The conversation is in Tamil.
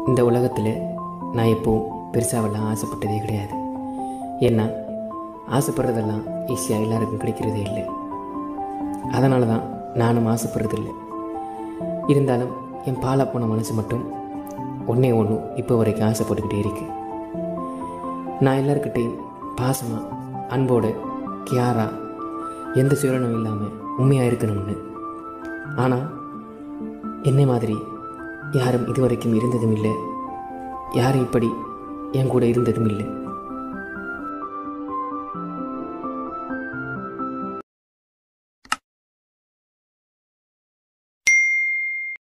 இந்த உலகத்தில் நான் எப்போவும் பெருசாவெல்லாம் ஆசைப்பட்டதே கிடையாது ஏன்னா ஆசைப்படுறதெல்லாம் ஈஸியாக எல்லாருக்கும் கிடைக்கிறதே இல்லை அதனால தான் நானும் ஆசைப்படுறதில்லை இருந்தாலும் என் பாலா போன மனசு மட்டும் ஒன்றே ஒன்று இப்போ வரைக்கும் ஆசைப்பட்டுக்கிட்டே இருக்கு நான் எல்லாருக்கிட்டையும் பாசமாக அன்போடு கியாரா எந்த சுயலனும் இல்லாமல் உண்மையாக இருக்கணும்னு ஆனால் என்னை மாதிரி யாரும் இதுவரைக்கும் இருந்ததும் இல்லை யாரும் இப்படி என் கூட இருந்ததும் இல்லை